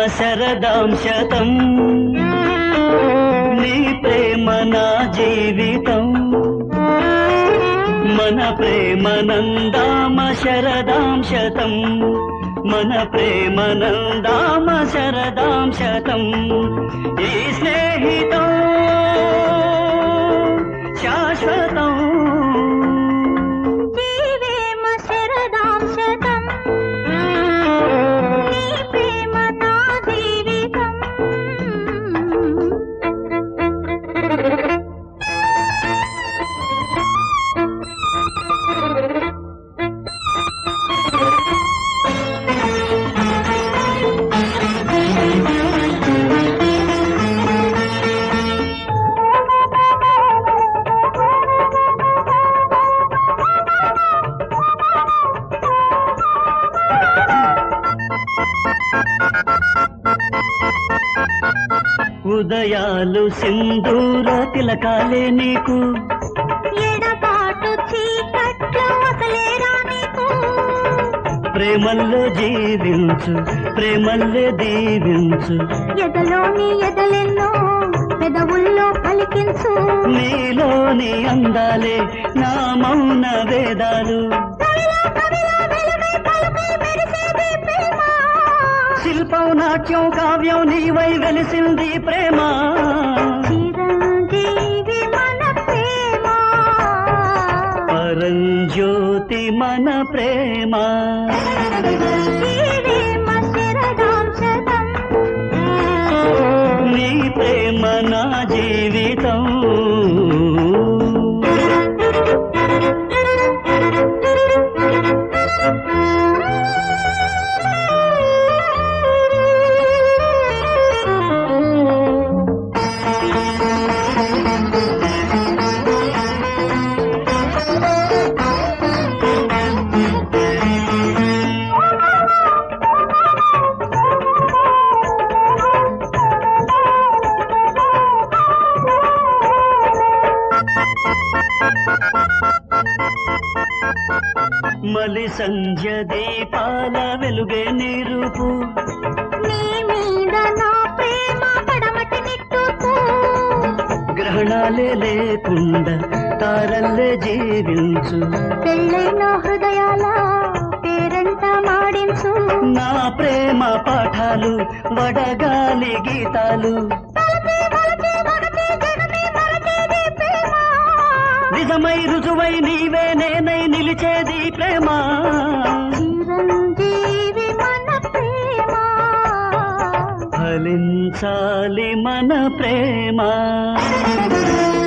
శరదాం శతం నీ ప్రేమ నా జీవితం మన ప్రేమ నందామ శరదాం శతం మన ప్రేమ నందామ శరదాం శతం ఈ స్నేహితం శాశ్వతం జీవేమ శరదాం శతం నీ ప్రేమ నా జీవితం ఉదయాలు సింధూర తిలకాలే నీకు ఎడబాటు చీకట్లు అసలేరా నీకు ప్రేమల్లో జీవించు ప్రేమల్లే దీవించు ఎదలోని ఎదలెన్నో పెదవుల్లో పలికించు నీలోని అందాలే నా మౌన వేదాలు కవిలో కవిలో వెలుగై పలుకై మెరిసేది ప్రేమ శిల్పం నాట్యం కావ్యం నీవై వెలిసింది ప్రేమ చిరంజీవి మన ప్రేమ పరంజ్యోతి మన ప్రేమ జీవేమ శరదాం శతం నీ ప్రేమ నా జీవితం మలి సంధ్య దీపాల వెలుగే నీరుపు నీ మీద నా ప్రేమ పడమటి నిట్టుకు గ్రహణాలే లేకుండా తారల్లే జీవించు పెళ్ళైన హృదయాల పేరంట మాడించు నా ప్రేమ పాఠాలు వడగాలి గీతాలు తలపే వలపే వగపే జగమే మరచేది ప్రేమ నిజమై రుజువై నీవే నేనై నిలిచేది ప్రేమ చిరంజీవి మన ప్రేమ ఫలించాలి మన ప్రేమ